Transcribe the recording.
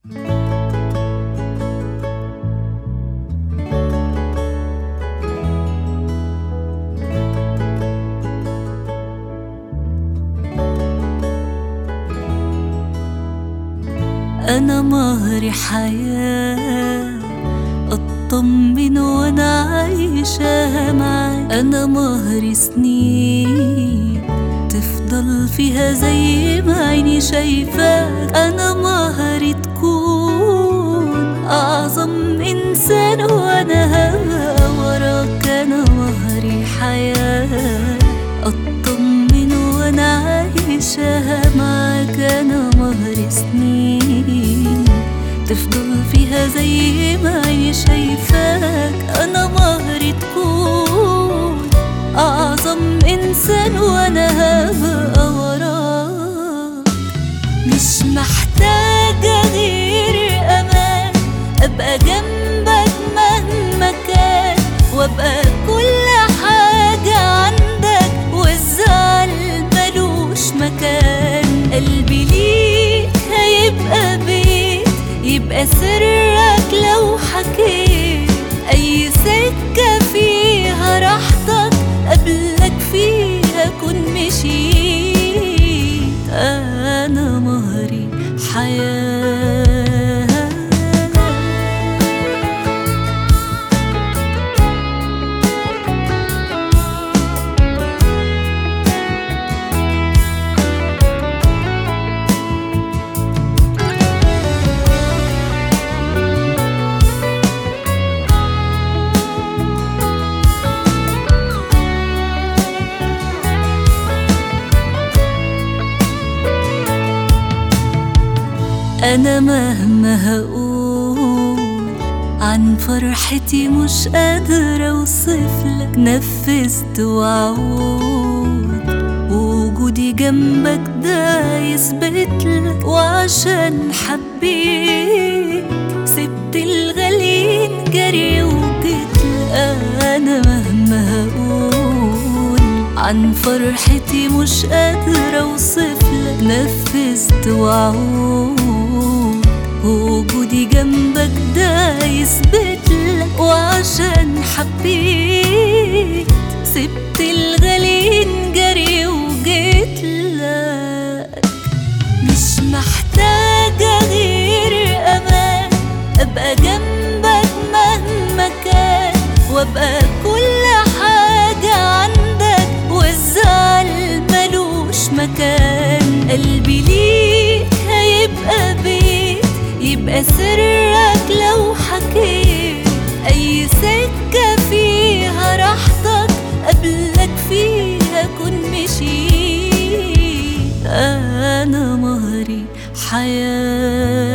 أنا مهري حياة أطمن وأنا عايشة معاك أنا مهري سنين تفضل فيها زي ما عيني شايفاك أنا مهري تكون أعظم إنسان وأنا هبقى وراك أنا مهري حياة أطمن وأنا عايشة معاك أنا مهري سنين تفضل فيها زي ما عيني شايفاك أنا مهري تكون أعظم إنسان وأنا هبقى وراك مش محتاجة غير أمان أبقى جنبك مهما كان وأبقى كل حاجة عندك والزعل ملوش مكان قلبي ليك هيبقى بيت يبقى سرك لو حكيت أي سكة فيها راحتك قبلك فيها كن مشيت أنا مهري حياة أنا مهما هقول عن فرحتي مش قادرة أوصفلك نفذت وعود وجودي جنبك ده يثبتلك وعشان حبيت سبت الغاليين جري وجيتلك أنا مهما هقول عن فرحتي مش قادرة أوصفلك نفذت وعود وجودي جنبك ده يثبتلك وعشان حبيت سبت الغاليين جري وجيتلك مش محتاجة غير أمان أبقى جنبك مهما كان وأبقى كل حاجة عندك والزعل ملوش مكان قلبي ليك هيبقى بيت يبقى سرك لو حكيت أي سكة فيها راحتك قبلك فيها كن مشيت أنا مهري حياة